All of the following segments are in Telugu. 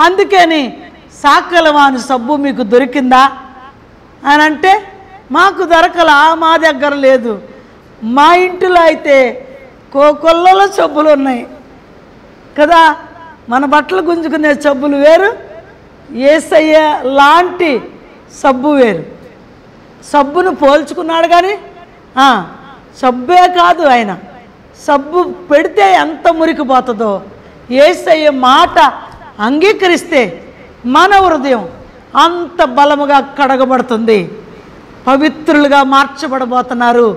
అందుకని సాకలవాని సబ్బు మీకు దొరికిందా అని అంటే మాకు దొరకలా మా దగ్గర లేదు మా ఇంటిలో అయితే కోకొల్లలో సబ్బులు ఉన్నాయి కదా మన బట్టలు గుంజుకునే సబ్బులు వేరు ఏసయ్య లాంటి సబ్బు వేరు సబ్బును పోల్చుకున్నాడు కానీ ఆ, సబ్బే కాదు ఆయన సబ్బు పెడితే ఎంత మురికిపోతుందో ఏసయ్య మాట అంగీకరిస్తే మన హృదయం అంత బలముగా కడగబడుతుంది పవిత్రులుగా మార్చబడబోతున్నారు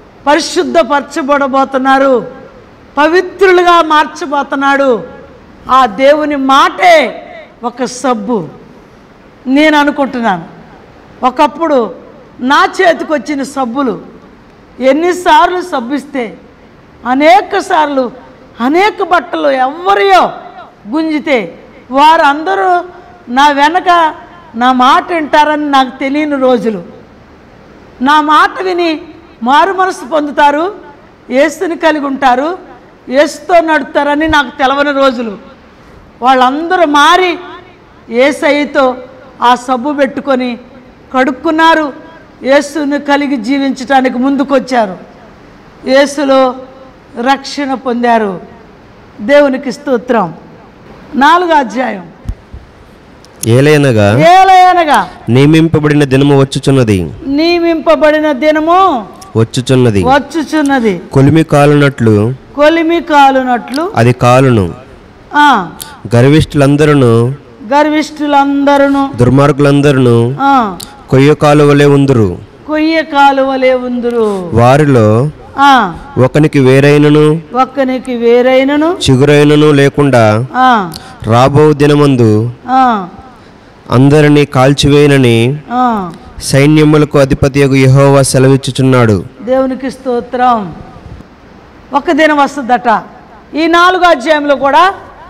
పరిశుద్ధపరచబడబోతున్నారు పవిత్రులుగా మార్చబోతున్నాడు ఆ దేవుని మాటే ఒక సబ్బు నేను అనుకుంటున్నాను ఒకప్పుడు నా చేతికి వచ్చిన సబ్బులు ఎన్నిసార్లు సబ్బిస్తే అనేక సార్లు అనేక బట్టలు ఎవరియో గుంజితే వారందరూ నా వెనక నా మాట వింటారని నాకు తెలియని రోజులు నా మాట విని మారు మనసు పొందుతారు ఏసుని కలిగి ఉంటారు ఏసుతో నడుతారని నాకు తెలవని రోజులు వాళ్ళందరూ మారి ఏసైతో ఆ సబ్బు పెట్టుకొని కడుక్కున్నారు యేసుని కలిగి జీవించడానికి ముందుకొచ్చారు యేసులో రక్షణ పొందారు దేవునికి స్తోత్రం నాలుగో అధ్యాయం ఏలయనగా ఏలయనగా నియమింపబడిన దినము వచ్చుచున్నది నియమింపబడిన దినము వచ్చుచున్నది వచ్చుచున్నది కొలిమి కాలునట్లు కొలిమి కాలునట్లు అది కాలును ఆ, గర్విష్ఠులందరూ గర్విష్ఠులందరూ దుర్మార్గులందరూ ఆ, కొయ్య కాలువలే ఉందురు కొయ్య కాలువలే ఉందురు వారిలో ఆ, ఒకనికి వేరైనను ఒక్కనికి వేరైనను చిగురైనను లేకుండా ఆ, రాబో దినమందు ఆ, అందరినీ కాల్చివేయనని ఆ. సైన్యములకు అధిపతి యెహోవా సెలవిచ్చుచున్నాడు దేవునికి స్తోత్రం ఒక దినం వస్తుందట ఈ నాలుగో అధ్యాయంలో కూడా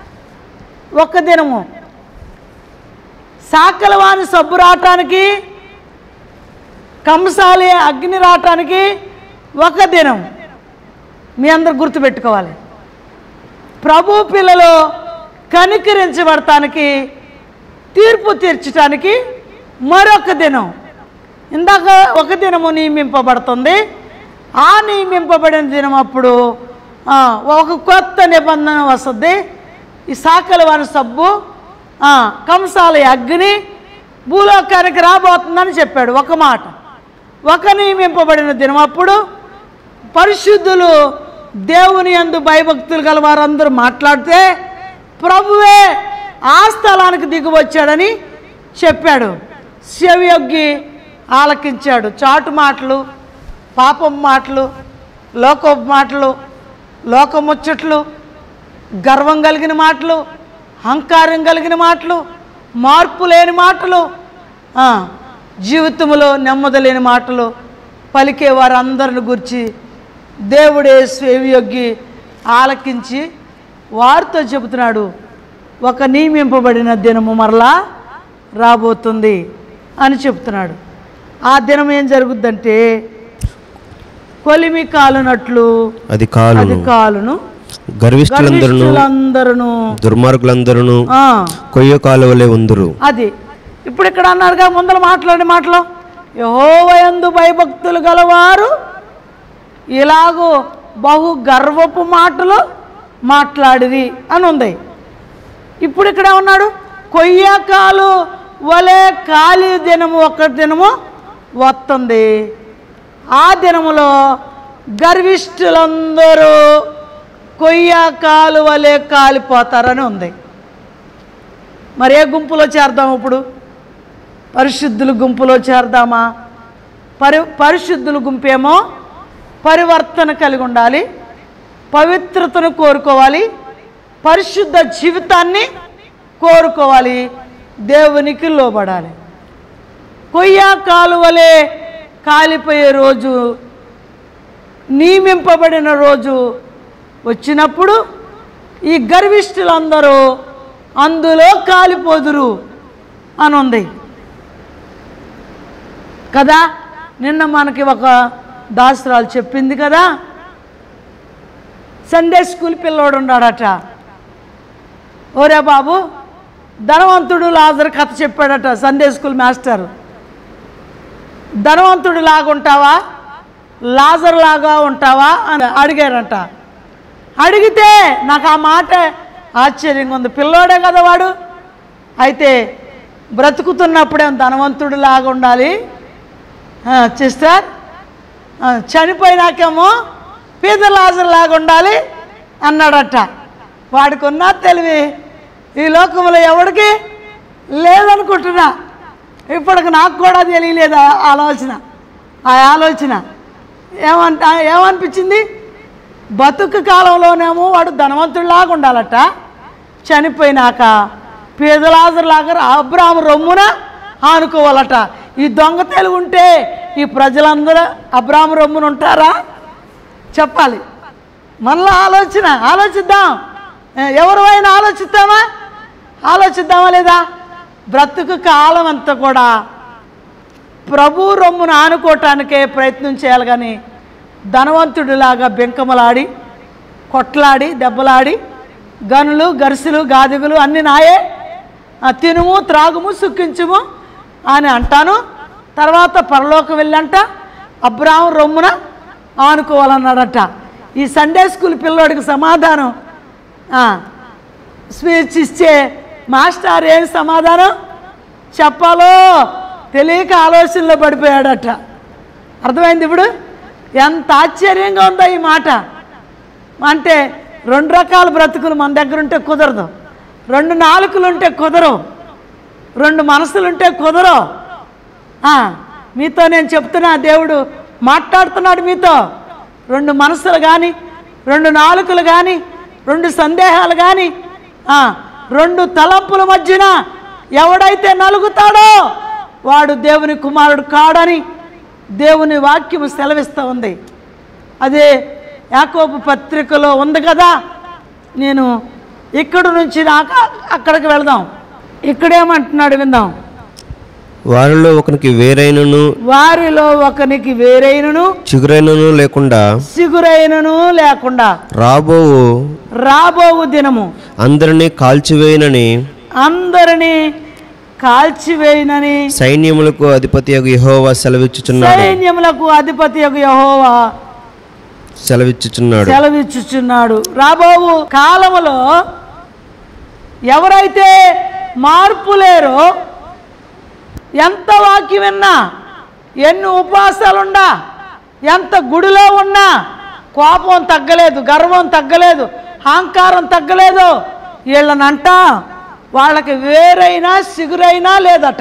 ఒక దినము సాకలవాని సబ్బు రావటానికి కంసాలి అగ్ని రావటానికి ఒక దినం మీ అందరు గుర్తుపెట్టుకోవాలి ప్రభు పిల్లలు కనికరించబడటానికి తీర్పు తీర్చడానికి మరొక దినం ఇందాక ఒక దినము నియమింపబడుతుంది ఆ నియమింపబడిన దినం అప్పుడు ఆ, ఒక కొత్త నిబంధన వస్తుంది ఈ సాకల వారి సబ్బు ఆ, కంసాల అగ్ని భూలోకానికి రాబోతుందని చెప్పాడు ఒక మాట ఒక నియమింపబడిన దినం అప్పుడు పరిశుద్ధులు దేవుని యందు భయభక్తులు గల వారందరూ మాట్లాడితే ప్రభువే ఆ స్థలానికి దిగి వచ్చాడని చెప్పాడు శివయొగ్గి ఆలకించాడు చాటు మాటలు పాపం మాటలు లోకపు మాటలు లోకముచ్చట్లు గర్వం కలిగిన మాటలు అహంకారం కలిగిన మాటలు మార్పు లేని మాటలు ఆ, జీవితంలో నెమ్మది లేని మాటలు పలికే వారందరిని గురించి దేవుడే స్వేవియొగ్గి ఆలకించి వారితో చెబుతున్నాడు ఒక నియమింపబడిన దినము మరలా రాబోతుంది అని చెప్తున్నాడు ఆ దినం ఏం జరుగుద్దంటే కొలిమి కాలునట్లు అది అది కాలును కాలును గర్విష్ఠులందరూ గర్విష్ఠులందరూ దుర్మార్గులందరూ ఆ, కొయ్య కాలువలే ఉందురు అది ఇప్పుడు ఇక్కడ అన్నారుగా ముందర మాట్లాడే మాటలు యహోవయందు భయభక్తులు గలవారు ఇలాగూ బహు గర్వపు మాటలు మాట్లాడిరి అని ఉంది ఇప్పుడు ఇక్కడ ఉన్నాడు కొయ్యకాలు వలె ఖాళీ దినము ఒక దినము వస్తుంది ఆ దినములో గర్విష్ఠులందరూ కొయ్యకాలు వలె కాలిపోతారని ఉంది మరి ఏ గుంపులో చేరదాం ఇప్పుడు పరిశుద్ధుల గుంపులో చేరదామా పరి పరిశుద్ధుల గుంపేమో పరివర్తన కలిగి ఉండాలి పవిత్రతను కోరుకోవాలి పరిశుద్ధ జీవితాన్ని కోరుకోవాలి దేవునికి లోబడాలి కొయ్య కాలువలే కాలిపోయే రోజు నియమింపబడిన రోజు వచ్చినప్పుడు ఈ గర్విష్ఠులందరూ అందులో కాలిపోదురు అని ఉంది కదా నిన్న మనకి ఒక దాసురాలు చెప్పింది కదా సండే స్కూల్ పిల్లోడు ఉన్నాడట ఓరే బాబు ధనవంతుడు లాజర్ కథ చెప్పాడట సండే స్కూల్ మాస్టర్ ధనవంతుడు లాగా ఉంటావా లాజర్ లాగా ఉంటావా అని అడిగారంట అడిగితే నాకు ఆ మాట ఆశ్చర్యంగా ఉంది పిల్లోడే కదా వాడు అయితే బ్రతుకుతున్నప్పుడేం ధనవంతుడు లాగా ఉండాలి ఆ, సిస్టర్ ఆ, చనిపోయినాకేమో పీత లాజర్ లాగా ఉండాలి అన్నాడట వాడికి ఉన్న తెలివి ఈ లోకంలో ఎవడికి లేదనుకుంటున్నా ఇప్పటికి నాకు కూడా తెలియలేదు ఆ ఆలోచన ఆ ఆలోచన ఏమంట ఏమనిపించింది బతుకు కాలంలోనేమో వాడు ధనవంతుడిలాగా ఉండాలట చనిపోయినాక పేదలాజరులాగా అబ్రాహ్మ రొమ్మున ఆనుకోవాలట ఈ దొంగ తెలుగు ఉంటే ఈ ప్రజలందరూ అబ్రాహ్మ రొమ్మున ఉంటారా చెప్పాలి మళ్ళా ఆలోచన ఆలోచిద్దాం ఏ, ఎవరు అయినా ఆలోచిద్దామా ఆలోచిద్దామా లేదా బ్రతుకు కాలం అంతా కూడా ప్రభు రొమ్మును ఆనుకోవటానికే ప్రయత్నం చేయాలి కానీ ధనవంతుడిలాగా బెంకమలాడి కొట్లాడి దెబ్బలాడి గనులు గరిసెలు గాదిగులు అన్నీ నాయే ఆ, తినుము త్రాగుము సుఖించుము అని అంటాను తర్వాత పరలోకం వెళ్ళంట అబ్రాహం రొమ్మున ఆనుకోవాలన్నాడట ఈ సండే స్కూల్ పిల్లోడికి సమాధానం ఆ, స్పీచ్ ఇచ్చే మాస్టర్ ఏం సమాధానం చెప్పాలో తెలియక ఆలోచనలో పడిపోయాడట అర్థమైంది ఇప్పుడు ఎంత ఆశ్చర్యంగా ఉందో ఈ మాట అంటే రెండు రకాల బ్రతుకులు మన దగ్గర ఉంటే కుదరదు రెండు నాలుకలు ఉంటే కుదరవు రెండు మనసులుంటే కుదరవు ఆ, మీతో నేను చెప్తున్నా దేవుడు మాట్లాడుతున్నాడు మీతో రెండు మనసులు కానీ రెండు నాలుకలు కానీ రెండు సందేహాలు కానీ ఆ, రెండు తలంపుల మధ్యన ఎవడైతే నలుగుతాడో వాడు దేవుని కుమారుడు కాడని దేవుని వాక్యము సెలవిస్తూ ఉంది అదే యాకోబు పత్రికలో ఉంది కదా నేను ఇక్కడ నుంచి నాక అక్కడికి వెళదాం ఇక్కడేమంటున్నాడు విందాం వారిలో ఒకనికి వేరైనను వారిలో ఒకనికి వేరైనను చిగురైనను లేకుండా సిగురైనను లేకుండా రాబోవు రాబోవు దినము అందరినీ కాల్చివేయనని అందరినీ కాల్చివేయనని సైన్యములకు అధిపతి యెహోవా సెలవిచ్చుచున్నాడు సైన్యములకు అధిపతి యొక్క యెహోవా సెలవిచ్చుచున్నాడు సెలవిచ్చుచున్నాడు రాబోవు కాలములో ఎవరైతే మార్పు లేరో ఎంత వాక్యం విన్నా ఎన్ని ఉపవాసాలున్నా ఎంత గుడిలో ఉన్నా కోపం తగ్గలేదు గర్వం తగ్గలేదు అహంకారం తగ్గలేదు వీళ్ళనంట వాళ్ళకి వేరైనా సిగురైనా లేదట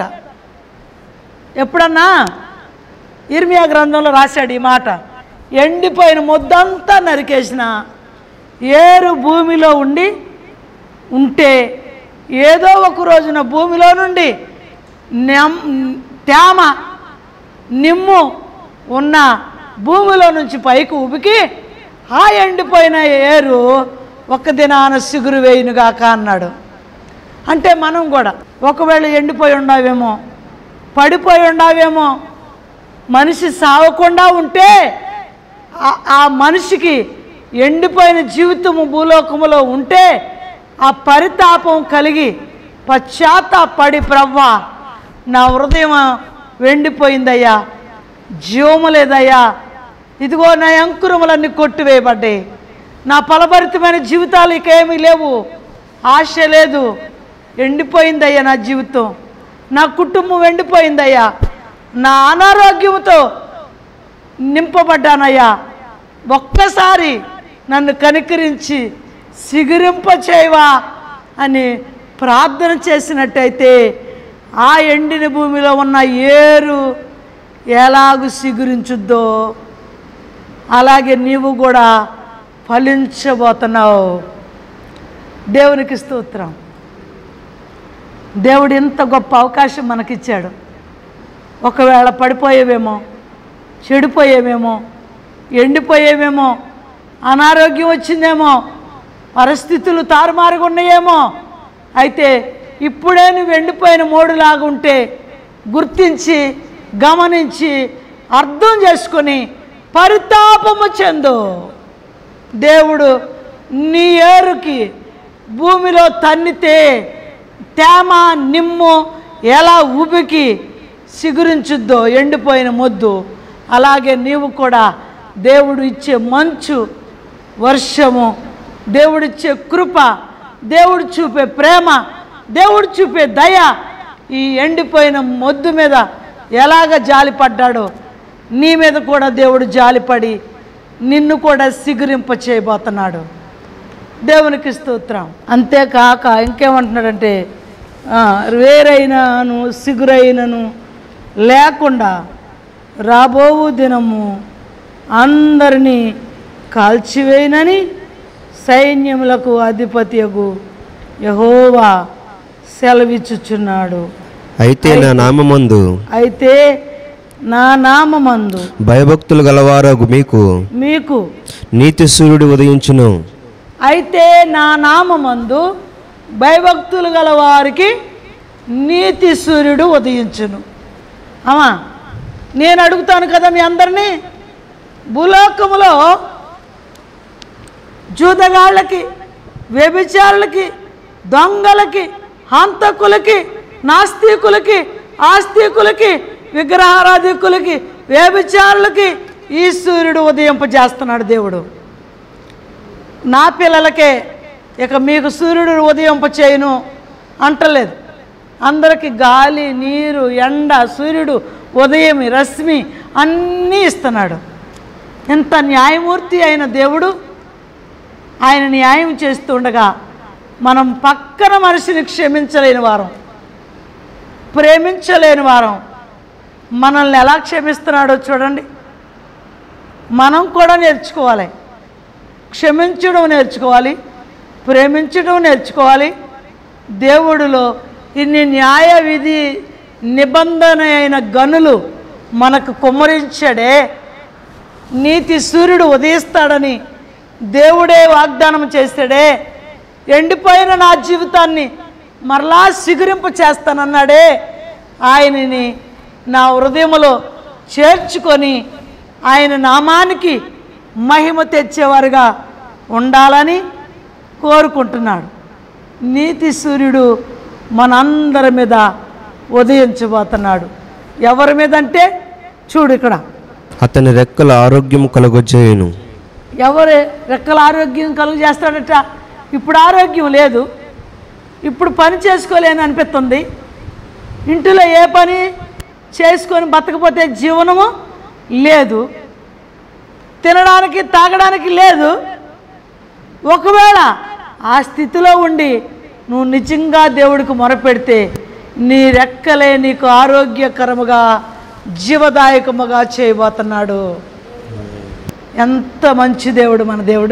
ఎప్పుడన్నా ఇర్మియా గ్రంథంలో రాశాడు ఈ మాట ఎండిపోయిన ముద్దంతా నరికేసిన ఏరు భూమిలో ఉండి ఉంటే ఏదో ఒక రోజున భూమిలో నుండి నెమ్ తేమ నిమ్ము ఉన్న భూమిలో నుంచి పైకి ఉబికి ఆ ఎండిపోయిన ఏరు ఒక దినాన సిగురు వేయునుగాక అన్నాడు అంటే మనం కూడా ఒకవేళ ఎండిపోయి ఉన్నావేమో పడిపోయి ఉన్నావేమో మనిషి సావకుండా ఉంటే ఆ- ఆ మనిషికి ఎండిపోయిన జీవితము భూలోకములో ఉంటే ఆ పరితాపం కలిగి పశ్చాత్తాపడి ప్రవ్వా నా హృదయం వెండిపోయిందయ్యా జీవము లేదయ్యా ఇదిగో నా అంకురములన్నీ కొట్టివేయబడ్డాయి నా ఫలభరితమైన జీవితాలు ఇకేమీ లేవు ఆశ లేదు ఎండిపోయిందయ్యా నా జీవితం నా కుటుంబం ఎండిపోయిందయ్యా నా అనారోగ్యంతో నింపబడ్డానయ్యా ఒక్కసారి నన్ను కనికరించి సిగురింప చేయవా అని ప్రార్థన చేసినట్టయితే ఆ ఎండిన భూమిలో ఉన్న ఏరు ఎలాగు సిగురించుద్దో అలాగే నీవు కూడా ఫలించబోతున్నావు దేవునికి స్తోత్రం దేవుడు ఇంత గొప్ప అవకాశం మనకిచ్చాడు ఒకవేళ పడిపోయేవేమో చెడిపోయేవేమో ఎండిపోయేవేమో అనారోగ్యం వచ్చిందేమో పరిస్థితులు తారుమారుగా ఉన్నాయేమో అయితే ఇప్పుడే నువ్వు ఎండిపోయిన మోడులాగా ఉంటే గుర్తించి గమనించి అర్థం చేసుకొని పరితాపము చెందు దేవుడు నీ ఏరుకి భూమిలో తన్నితే తేమ నిమ్ము ఎలా ఉబికి సిగురించుద్దో ఎండిపోయిన మొద్దు అలాగే నీవు కూడా దేవుడు ఇచ్చే మంచు వర్షము దేవుడిచ్చే కృప దేవుడు చూపే ప్రేమ దేవుడు చూపే దయ ఈ ఎండిపోయిన మొద్దు మీద ఎలాగ జాలిపడ్డాడో నీ మీద కూడా దేవుడు జాలిపడి నిన్ను కూడా సిగురింప చేయబోతున్నాడు దేవునికి స్తోత్రం అంతేకాక ఇంకేమంటున్నాడంటే ఆ, వేరైనను సిగురైనను లేకుండా రాబోవు దినము అందరినీ కాల్చివేయనని సైన్యములకు అధిపతియగు యహోవా సెలవిచ్చుచున్నాడు అయితే నా నామమందు అయితే నా నామమందు భయభక్తులు గలవారగు మీకు మీకు నీతి సూర్యుడు ఉదయించును అయితే నా నామమందు భయభక్తులు గల వారికి నీతి సూర్యుడు ఉదయించును అమ్మా నేను అడుగుతాను కదా మీ అందరినీ భూలోకములో జూదగాళ్ళకి వ్యభిచారులకి దొంగలకి హంతకులకి నాస్తికులకి ఆస్తికులకి విగ్రహారాధికులకి వ్యభిచారులకి ఈ సూర్యుడు ఉదయింపజేస్తున్నాడు దేవుడు నా పిల్లలకే ఇక మీకు సూర్యుడు ఉదయింప చేయను అంటలేదు అందరికి గాలి నీరు ఎండ సూర్యుడు ఉదయం రశ్మి అన్నీ ఇస్తున్నాడు ఎంత న్యాయమూర్తి అయిన దేవుడు ఆయన న్యాయం చేస్తుండగా మనం పక్కన మనిషిని క్షమించలేని వారం ప్రేమించలేని వారం మనల్ని ఎలా క్షమిస్తున్నాడో చూడండి మనం కూడా నేర్చుకోవాలి క్షమించడం నేర్చుకోవాలి ప్రేమించడం నేర్చుకోవాలి దేవుడిలో ఇన్ని న్యాయ విధి నిబంధన అయిన గనులు మనకు కుమ్మరించాడే నీతి సూర్యుడు ఉదయిస్తాడని దేవుడే వాగ్దానం చేశాడే ఎండిపోయిన నా జీవితాన్ని మరలా సిగురింప చేస్తానన్నాడే ఆయనని నా హృదయంలో చేర్చుకొని ఆయన నామానికి మహిమ తెచ్చేవారుగా ఉండాలని కోరుకుంటున్నాడు నీతి సూర్యుడు మనందరి మీద ఉదయించబోతున్నాడు ఎవరి మీద అంటే చూడు ఇక్కడ అతని రెక్కల ఆరోగ్యం కలుగొచ్చేయును ఎవరు రెక్కల ఆరోగ్యం కలుగు చేస్తాడట ఇప్పుడు ఆరోగ్యం లేదు ఇప్పుడు పని చేసుకోలేని అనిపిస్తుంది ఇంటిలో ఏ పని చేసుకొని బతకపోతే జీవనము లేదు తినడానికి తాగడానికి లేదు ఒకవేళ ఆ స్థితిలో ఉండి నువ్వు నిజంగా దేవుడికి మొరపెడితే నీ రెక్కలే నీకు ఆరోగ్యకరముగా జీవదాయకముగా చేయబోతున్నాడు ఎంత మంచి దేవుడు మన దేవుడు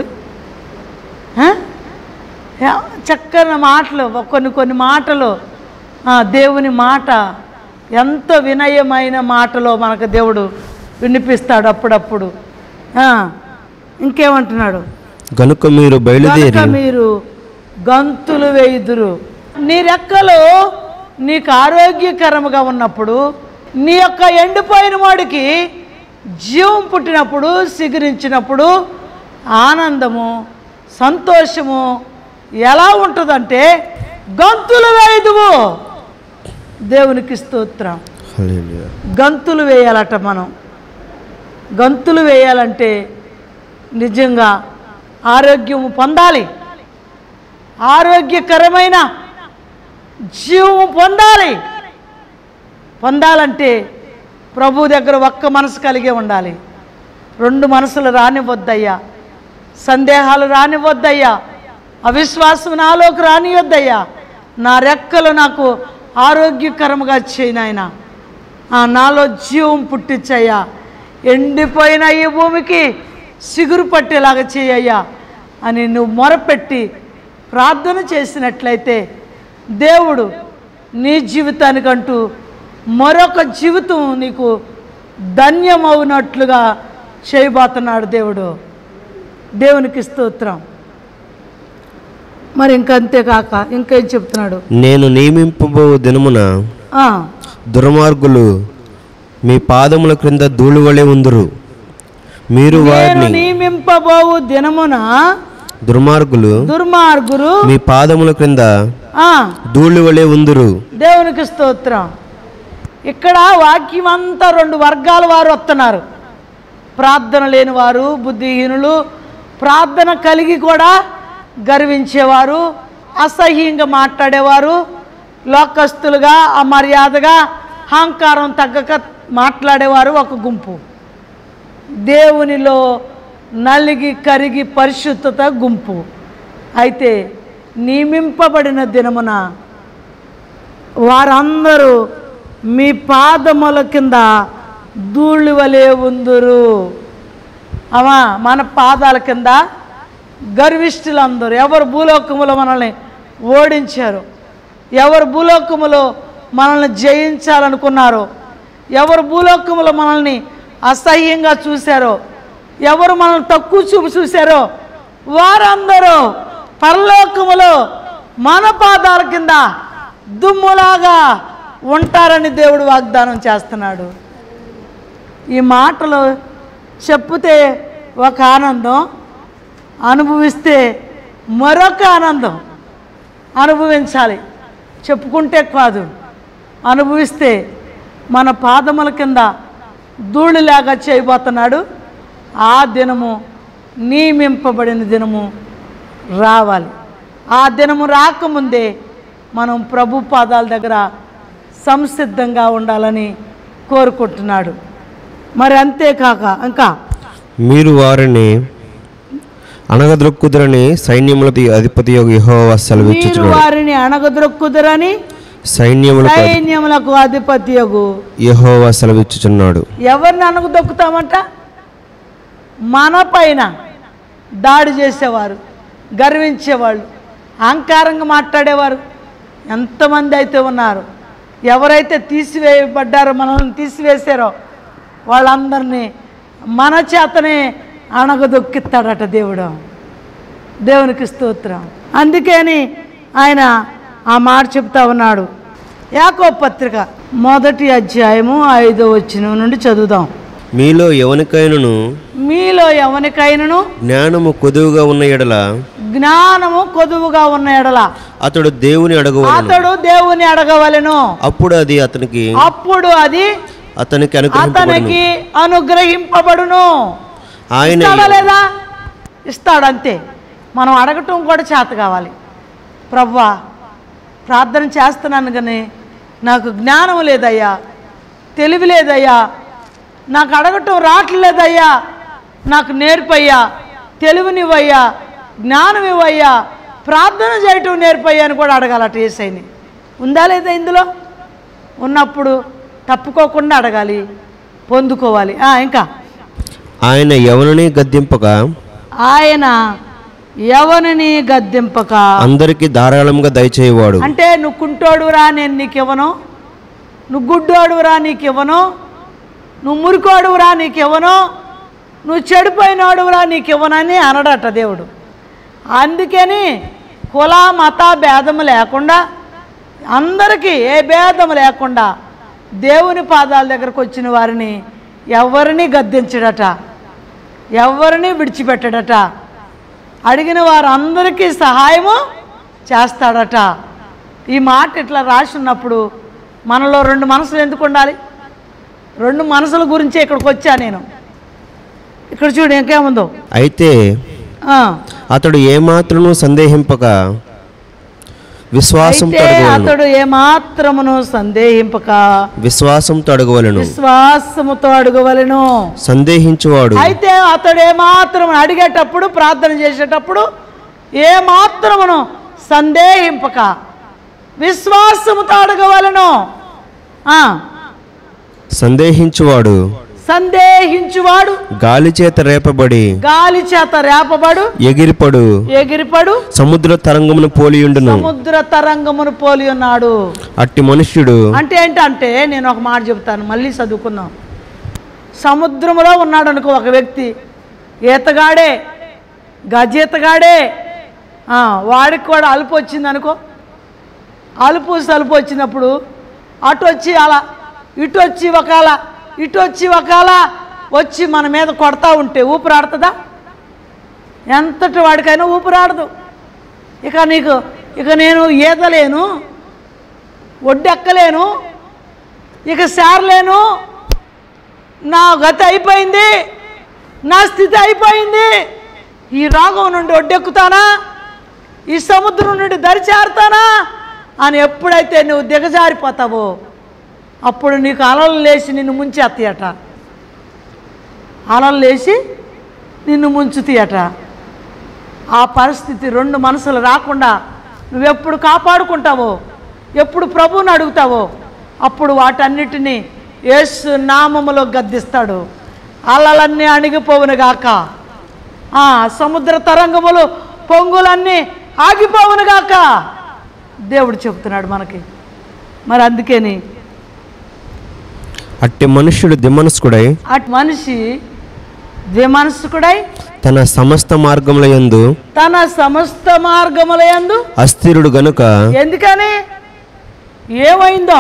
ఆ? యా- చక్కని మాటలు కొన్ని కొన్ని మాటలు ఆ, దేవుని మాట ఎంత వినయమైన మాటలో మనకు దేవుడు వినిపిస్తాడు అప్పుడప్పుడు ఆ, ఇంకేమంటున్నాడు గనుక మీరు బయలుదేరి కనుక మీరు గంతులు వేయుదురు నీ రెక్కలు నీకు ఆరోగ్యకరముగా ఉన్నప్పుడు నీ యొక్క ఎండిపోయిన వాడికి జీవం పుట్టినప్పుడు సిగురించినప్పుడు ఆనందము సంతోషము ఎలా ఉంటుందంటే గంతులు వేయుదువు దేవునికి స్తోత్రం హల్లెలూయా. గంతులు వేయాలట మనం గంతులు వేయాలంటే నిజంగా ఆరోగ్యము పొందాలి ఆరోగ్యకరమైన జీవము పొందాలి పొందాలంటే ప్రభు దగ్గర ఒక్క మనసు కలిగే ఉండాలి రెండు మనసులు రానివద్దయ్యా సందేహాలు రానివద్దయ్యా అవిశ్వాసం నాలోకి రానివద్దయ్యా నా రెక్కలు నాకు ఆరోగ్యకరముగా చేయి నాయన ఆ నాలో జీవం పుట్టించయ్యా ఎండిపోయిన ఈ భూమికి సిగురు పట్టేలాగా చేయయ్యా అని నువ్వు మొరపెట్టి ప్రార్థన చేసినట్లయితే దేవుడు నీ జీవితానికంటూ మరొక జీవితం నీకు ధన్యమవునట్లుగా చేయబోతున్నాడు దేవుడు దేవునికి స్తోత్రం మరి ఇంకంతేకాక ఇంకేం చెప్తున్నాడు నేను నియమింపబో దినమున ఆ, దుర్మార్గులు మీ పాదముల క్రింద ధూళి వలె ఉందురు మీరు నేను వారిని నియమింపబోవు దినమున దుర్మార్గులు దుర్మార్గురు మీ పాదముల క్రింద ఆ, ధూళి వలె ఉందురు దేవునికి స్తోత్రం ఇక్కడ వాక్యం అంతా రెండు వర్గాల వారు వస్తున్నారు ప్రార్థన లేని వారు బుద్ధిహీనులు ప్రార్థన కలిగి కూడా గర్వించేవారు అసహ్యంగా మాట్లాడేవారు లోకస్తులుగా అమర్యాదగా అహంకారం తగ్గక మాట్లాడేవారు ఒక గుంపు దేవునిలో నలిగి కరిగి పరిశుద్ధత గుంపు అయితే నియమింపబడిన దినమున వారందరూ మీ పాదముల కింద ధూళి వలె ఉందురు అవా మన పాదాల కింద గర్విష్ఠులందరూ ఎవరు భూలోకములో మనల్ని ఓడించారు ఎవరు భూలోకములో మనల్ని జయించాలనుకున్నారో ఎవరు భూలోకములో మనల్ని అసహ్యంగా చూశారో ఎవరు మనల్ని తక్కువ చూపు చూశారో వారందరూ పరలోకములో మన పాదాల కింద దుమ్ములాగా ఉంటారని దేవుడు వాగ్దానం చేస్తున్నాడు ఈ మాటలు చెప్తే ఒక ఆనందం అనుభవిస్తే మరొక ఆనందం అనుభవించాలి చెప్పుకుంటే కాదు అనుభవిస్తే మన పాదముల కింద ధూళిలాగా చేయబోతున్నాడు ఆ దినము నియమింపబడిన దినము రావాలి ఆ దినము రాకముందే మనం ప్రభు పాదాల దగ్గర సంసిద్ధంగా ఉండాలని కోరుకుంటున్నాడు మరి అంతేకాక ఇంకా మీరు వారిని అనగద్రొక్కుదురని సైన్యములకి అధిపతి యెహోవా మీరు సెలవిచ్చుచున్నాడు వారిని అణగదొక్కుదురని సైన్యములకు సైన్యములకు అధిపత్యగు యెహోవా సెలవిచ్చుచున్నాడు ఎవరిని అణగదొక్కుతామంట మన పైన దాడి చేసేవారు గర్వించేవాళ్ళు అహంకారంగా మాట్లాడేవారు ఎంతమంది అయితే ఉన్నారు ఎవరైతే తీసివేయబడ్డారో మనల్ని తీసివేశారో వాళ్ళందరినీ మన చేతనే అణగదొక్కిస్తాడట దేవుడు దేవునికి స్తోత్రం అందుకని ఆయన ఆ మాట చెప్తా ఉన్నాడు యాకో పత్రిక మొదటి అధ్యాయము ఐదో వచ్చిన నుండి చదువుదాం మీలో ఎవనికైనను మీలో ఎవరికైనను జ్ఞానము కొదువుగా ఉన్న ఎడల జ్ఞానము కొదువుగా ఉన్న ఎడల అతడు దేవుని అడగవలను అతడు దేవుని అడగవలెను అప్పుడు అది అతనికి అప్పుడు అది అతనికి అనుగ్రహింపబడును అతనికి అనుగ్రహింపబడును ఆయన ఇస్తాడా లేదా ఇస్తాడు అంతే మనం అడగటం కూడా చేత కావాలి ప్రవ్వా ప్రార్థన చేస్తున్నాను కానీ నాకు జ్ఞానం లేదయ్యా తెలివి లేదయ్యా నాకు అడగటం రావట్లేదయ్యా నాకు నేర్పయ్యా తెలివినివ్వయ్యా జ్ఞానం ఇవ్వయ్యా ప్రార్థన చేయటం నేర్పయ్యా అని కూడా అడగాలట ఏసైని ఉందా లేదా ఇందులో ఉన్నప్పుడు తప్పుకోకుండా అడగాలి పొందుకోవాలి ఆ, ఇంకా ఆయన ఎవరిని గద్దింపక ఆయన ఎవరిని గద్దెంపక అందరికీ ధారాళంగా దయచేయవాడు అంటే నువ్వు కుంటోడురా నేను నీకు ఇవ్వను నువ్వు గుడ్డోడురా నీకు ఇవ్వను నువ్వు మురికోడురా నీకు ఇవ్వను నువ్వు చెడిపోయినోడురా నీకు ఇవ్వనని అనడట దేవుడు అందుకని కుల మత భేదము లేకుండా అందరికీ ఏ భేదము లేకుండా దేవుని పాదాల దగ్గరకు వచ్చిన వారిని ఎవరిని గద్దించడట ఎవరిని విడిచిపెట్టడట అడిగిన వారందరికీ సహాయము చేస్తాడట ఈ మాట ఇట్లా రాసి ఉన్నప్పుడు మనలో రెండు మనసులు ఎందుకు ఉండాలి రెండు మనసుల గురించే ఇక్కడికి వచ్చా నేను ఇక్కడ చూడు ఇంకేముందో అయితే ఆ, అతడు ఏమాత్రము సందేహింపక విశ్వాసంతో అయితే అడగవలను అతడు ఏమాత్రమును సందేహింపక విశ్వాసంతో అడగవలను విశ్వాసముతో అడుగవలెను సందేహించువాడు అయితే అతడు ఏమాత్రం అడిగేటప్పుడు ప్రార్థన చేసేటప్పుడు ఏమాత్రమును సందేహింపక విశ్వాసముతో అడగవలను ఆ, సందేహించువాడు సందేహించువాడు గాలి చేత రేపబడి గాలి చేత రేపబడు ఎగిరిపడు ఎగిరిపడు సముద్ర తరంగమును పోలియుండును సముద్ర తరంగమును పోలి ఉన్నాడు అట్టి మనుష్యుడు అంటే ఏంటంటే నేను ఒక మాట చెప్తాను మళ్ళీ చదువుకుందాం సముద్రంలో ఉన్నాడు అనుకో ఒక వ్యక్తి ఈతగాడే గజీతగాడే ఆ, వాడికి కూడా అలుపు వచ్చింది అనుకో అలుపు సలుపు వచ్చినప్పుడు అటు వచ్చి అలా ఇటు వచ్చి ఒకలా ఇటు వచ్చి ఒకలా వచ్చి మన మీద కొడతా ఉంటే ఊపిరాడుతుందా ఎంతటి వాడికైనా ఊపిరాడదు ఇక నీకు ఇక నేను ఈదలేను ఒడ్డెక్కలేను ఇక సారలేను నా గతి అయిపోయింది నా స్థితి అయిపోయింది ఈ రోగం నుండి ఒడ్డెక్కుతానా ఈ సముద్రం నుండి దరిచేరుతానా అని ఎప్పుడైతే నువ్వు దిగజారిపోతావో అప్పుడు నీకు అలలు లేచి నిన్ను ముంచేస్తాయట అలలు లేచి నిన్ను ముంచుతాయట ఆ పరిస్థితి రెండు మనసులు రాకుండా నువ్వెప్పుడు కాపాడుకుంటావో ఎప్పుడు ప్రభువుని అడుగుతావో అప్పుడు వాటన్నిటినీ యేసు నామములో గద్దిస్తాడు అలలన్నీ అణిగిపోవునుగాక ఆ సముద్ర తరంగములు పొంగులన్నీ ఆగిపోవునుగాక దేవుడు చెప్తున్నాడు మనకి మరి అందుకని అట్టి మనుష్యుడు దిమనస్కుడై అటు మనిషి ద్విమనస్కుడై తన సమస్త మార్గముల యందు తన సమస్త మార్గములయందు అస్థిరుడు గనుక ఎందుకని ఏమైందో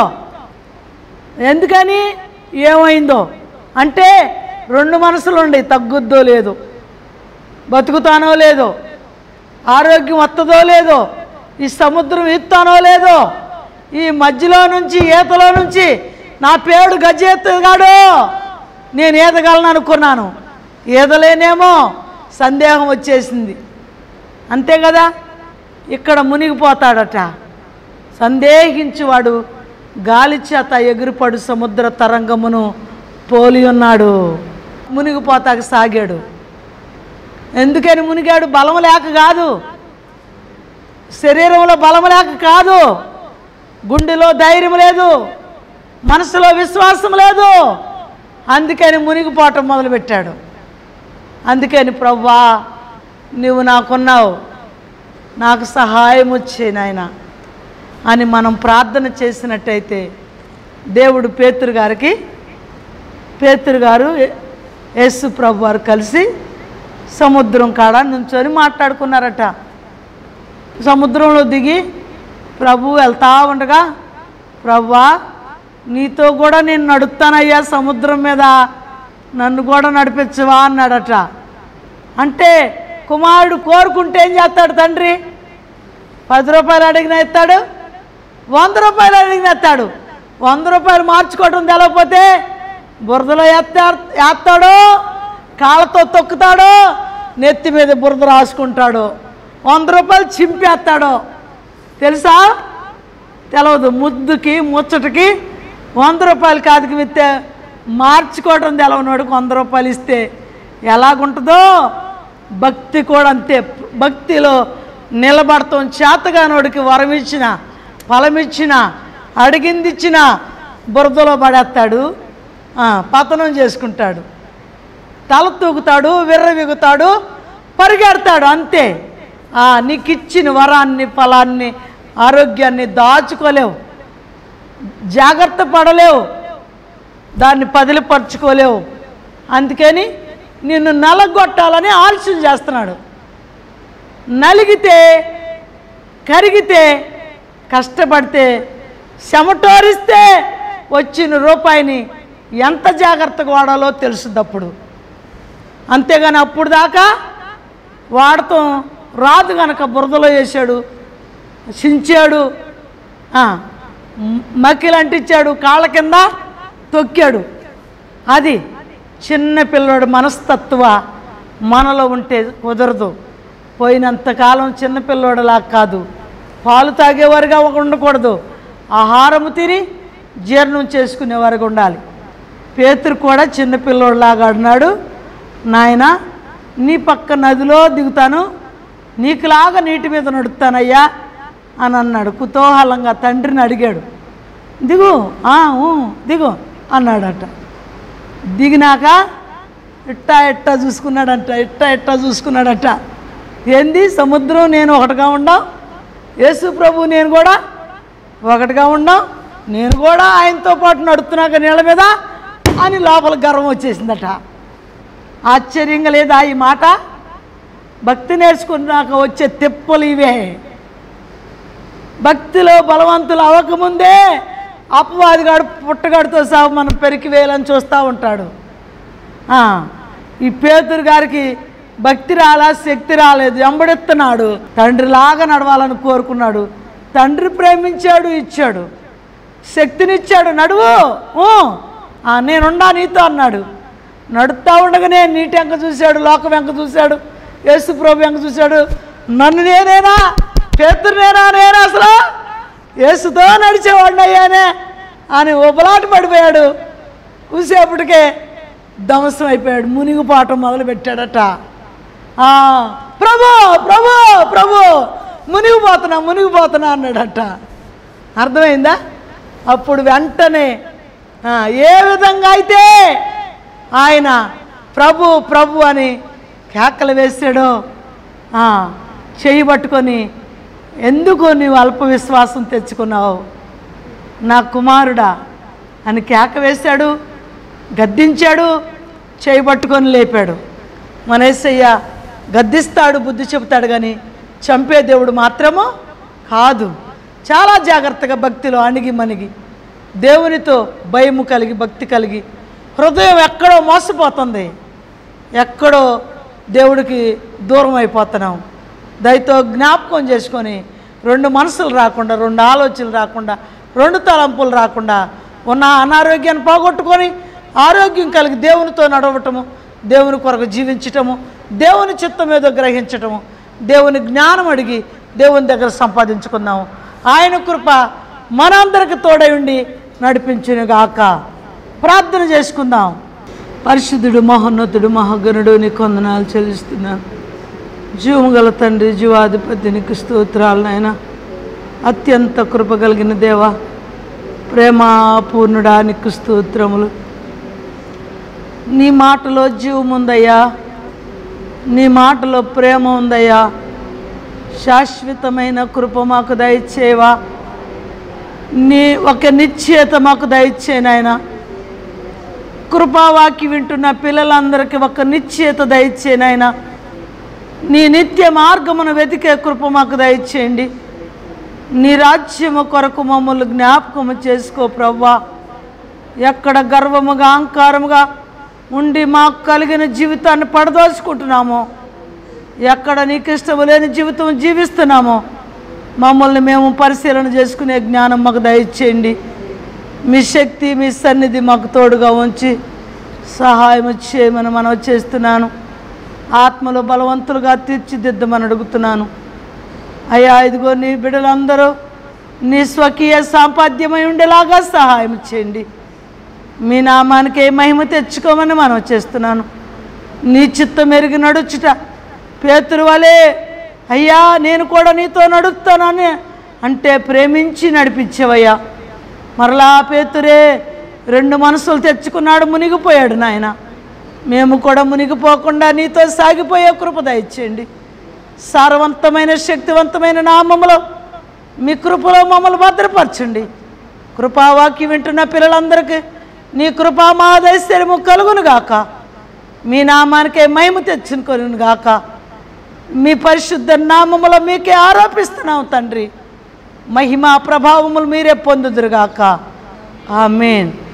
ఎందుకని ఏమైందో అంటే రెండు మనసులు ఉండి తగ్గుద్దో లేదో బతుకుతానో లేదో ఆరోగ్యం వస్తుందో లేదో ఈ సముద్రం ఈత్తానో లేదో ఈ మధ్యలో నుంచి ఈతలో నుంచి నా పేడు గజ్జెత్తగాడు నేను ఈదగలను అనుకున్నాను ఈదలేనేమో సందేహం వచ్చేసింది అంతే కదా ఇక్కడ మునిగిపోతాడట సందేహించువాడు గాలి చేత ఎగిరిపడు సముద్ర తరంగమును పోలి ఉన్నాడు మునిగిపోతాక సాగాడు ఎందుకని మునిగాడు బలం లేక కాదు శరీరంలో బలం లేక కాదు గుండెలో ధైర్యం లేదు మనసులో విశ్వాసం లేదు అందుకని మునిగిపోవటం మొదలుపెట్టాడు అందుకని ప్రవ్వా నువ్వు నాకున్నావు నాకు సహాయం వచ్చే నాయన అని మనం ప్రార్థన చేసినట్టయితే దేవుడు పేతురు గారికి పేతురు గారు యేసు ప్రభు వారు కలిసి సముద్రం కాడ నుంచొని మాట్లాడుకున్నారట సముద్రంలో దిగి ప్రభు వెళ్తా ఉండగా ప్రభువా నీతో కూడా నేను నడుస్తానయ్యా సముద్రం మీద నన్ను కూడా నడిపించవా అన్నాడట అంటే కుమారుడు కోరుకుంటే ఏం చేస్తాడు తండ్రి పది రూపాయలు అడిగిన ఎత్తాడు వంద రూపాయలు అడిగిన ఎత్తాడు వంద రూపాయలు మార్చుకోవడం తెలవకపోతే బురదలో ఎత్తా ఎత్తాడు కాళ్ళతో తొక్కుతాడు నెత్తి మీద బురద రాసుకుంటాడు వంద రూపాయలు చింపేస్తాడు తెలుసా తెలవదు ముద్దుకి ముచ్చటకి వంద రూపాయలు కాదుకి విత్తే మార్చుకోవడం తెలవనోడికి వంద రూపాయలు ఇస్తే ఎలాగుంటుందో భక్తి కూడా అంతే భక్తిలో నిలబడతాం చేతగానోడికి వరం ఇచ్చిన ఫలం ఇచ్చిన అడిగింది ఇచ్చిన బురదలో పడేస్తాడు ఆ, పతనం చేసుకుంటాడు తల తూగుతాడు విర్ర విగుతాడు పరిగెడతాడు అంతే ఆ, నీకు ఇచ్చిన వరాన్ని ఫలాన్ని ఆరోగ్యాన్ని దాచుకోలేవు జాగ్రత్త పడలేవు దాన్ని పదిలిపరచుకోలేవు అందుకని నిన్ను నలగొట్టాలని ఆలస్యం చేస్తున్నాడు నలిగితే కరిగితే కష్టపడితే చెమటోరిస్తే వచ్చిన రూపాయిని ఎంత జాగ్రత్తగా వాడాలో తెలుసుది అప్పుడు అంతేగాని అప్పుడు దాకా వాడటం రాదు గనక బురదలో వేసాడు చించాడు ఆ, మ- మకిలు అంటించాడు కాళ్ళ కింద తొక్కాడు అది చిన్న పిల్లడు మనస్తత్వ మనలో ఉంటే కుదరదు పోయినంతకాలం చిన్నపిల్లోడులా కాదు పాలు తాగేవారుగా ఉండకూడదు ఆహారము తిని జీర్ణం చేసుకునేవారుగా ఉండాలి పేతురు కూడా చిన్నపిల్లోడులాగా అన్నాడు నాయన నీ పక్క నదిలో దిగుతాను నీకులాగా నీటి మీద నడుస్తానయ్యా అని అన్నాడు కుతూహలంగా తండ్రిని అడిగాడు దిగు "ఆ, ఊ, దిగు అన్నాడట దిగినాక ఇట్టా ఇట్టా చూసుకున్నాడంట ఇట్టా ఇట్టా చూసుకున్నాడట ఏంది సముద్రం నేను ఒకటిగా ఉండం యేసు ప్రభు నేను కూడా ఒకటిగా ఉండం నేను కూడా ఆయనతో పాటు నడుస్తున్నాక నీళ్ళ మీద అని లోపల గర్వం వచ్చేసిందట ఆశ్చర్యంగా లేదా ఈ మాట భక్తి నేర్చుకున్నాక వచ్చే తిప్పలు ఇవే భక్తిలో బలవంతులు అవ్వకముందే అపవాదిగాడు పుట్టగాడితో సహా మనం పెరికి వేయాలని చూస్తూ ఉంటాడు ఆ, ఈ పేతురు గారికి భక్తి రాలా శక్తి రాలేదు ఎంబడెత్తున్నాడు తండ్రిలాగా నడవాలని కోరుకున్నాడు తండ్రి ప్రేమించాడు ఇచ్చాడు శక్తినిచ్చాడు నడువు ఊ, ఆ, నేనుండా నీతో అన్నాడు నడుస్తూ ఉండగానే నీటి వెంక చూశాడు లోకం వెంక చూశాడు యేసు ప్రభు వెంక చూశాడు నన్ను నేనేనా పేతురు నేనా నేను అసలు యేసుతో నడిచేవాడిని అయ్యానే అని ఉబలాట పడిపోయాడు కూసేపటికే ధ్వంసం అయిపోయాడు మునిగిపాటం మొదలుపెట్టాడట ఆ, ప్రభు ప్రభు ప్రభు మునిగిపోతున్నా మునిగిపోతున్నా అన్నాడట అర్థమైందా అప్పుడు వెంటనే ఆ, ఏ విధంగా అయితే ఆయన ప్రభు ప్రభు అని కేకలు వేసాడో ఆ, చెయ్యి పట్టుకొని ఎందుకు నీవు అల్ప విశ్వాసం తెచ్చుకున్నావు నా కుమారుడా అని కేక వేశాడు గద్దించాడు చేయి పట్టుకొని లేపాడు మన యేసయ్య గద్దిస్తాడు బుద్ధి చెబుతాడు కానీ చంపే దేవుడు మాత్రము కాదు చాలా జాగ్రత్తగా భక్తిలో అణిగి మణిగి దేవునితో భయము కలిగి భక్తి కలిగి హృదయం ఎక్కడో మోసపోతుంది ఎక్కడో దేవుడికి దూరం అయిపోతున్నాం దయతో జ్ఞాపకం చేసుకొని రెండు మనసులు రాకుండా రెండు ఆలోచనలు రాకుండా రెండు తలంపులు రాకుండా ఉన్న అనారోగ్యాన్ని పోగొట్టుకొని ఆరోగ్యం కలిగి దేవునితో నడవటము దేవుని కొరకు జీవించటము దేవుని చిత్తం ఏదో గ్రహించటము దేవుని జ్ఞానం అడిగి దేవుని దగ్గర సంపాదించుకుందాము ఆయన కృప మనందరికి తోడై ఉండి నడిపించునుగాక ప్రార్థన చేసుకుందాం పరిశుద్ధుడు మహోన్నతుడు మహాగణుడు నీ కొందనాలు చెల్లిస్తున్నాను జీవము గల తండ్రి జీవాధిపతి నీకు స్తోత్రాలు నాయన అత్యంత కృప కలిగిన దేవ ప్రేమాపూర్ణుడా నీకు స్తోత్రములు నీ మాటలో జీవం ఉందయ్యా నీ మాటలో ప్రేమ ఉందయ్యా శాశ్వతమైన కృప మాకు దయచేవా నీ ఒక నిశ్చేత మాకు దయచే నాయనా కృపావాకి వింటున్న పిల్లలందరికీ ఒక నిశ్చేత దయచేనాయన నీ నిత్య మార్గమును వెతికే కృప మాకు దయచేయండి నీ రాజ్యము కొరకు మమ్మల్ని జ్ఞాపకము చేసుకో ప్రవ్వా ఎక్కడ గర్వముగా అహంకారముగా ఉండి మాకు కలిగిన జీవితాన్ని పడదోచుకుంటున్నామో ఎక్కడ నీకు ఇష్టము లేని జీవితం జీవిస్తున్నామో మమ్మల్ని మేము పరిశీలన చేసుకునే జ్ఞానం మాకు దయచేయండి మీ శక్తి మీ సన్నిధి మాకు తోడుగా ఉంచి సహాయం చేయమని మనం చేస్తున్నాను ఆత్మలో బలవంతులుగా తీర్చిదిద్దమని అడుగుతున్నాను అయ్యా ఇదిగో నీ బిడ్డలందరూ నీ స్వకీయ సాంపాద్యమై ఉండేలాగా సహాయం చేయండి మీ నామానికి ఏ మహిమ తెచ్చుకోమని మనం చేస్తున్నాను నీ చిత్తం ఎరిగి నడుచుట పేతురు వలే అయ్యా నేను కూడా నీతో నడుస్తానని అంటే ప్రేమించి నడిపించేవయ్యా మరలా పేతురే రెండు మనసులు తెచ్చుకున్నాడు మునిగిపోయాడు నాయన మేము కూడా మునిగిపోకుండా నీతో సాగిపోయే కృప దయచేయండి సారవంతమైన శక్తివంతమైన నామములో మీ కృపలో మమ్మల్ని భద్రపరచండి కృపావాక్యం వింటున్న పిల్లలందరికీ నీ కృపా మహాదైశ్వర్యము కలుగును గాక మీ నామానికే మహిమ తెచ్చుకొని గాక మీ పరిశుద్ధ నామములో మీకే ఆరోపిస్తున్నాం తండ్రి మహిమ ప్రభావములు మీరే పొందుదురుగాక ఆమెన్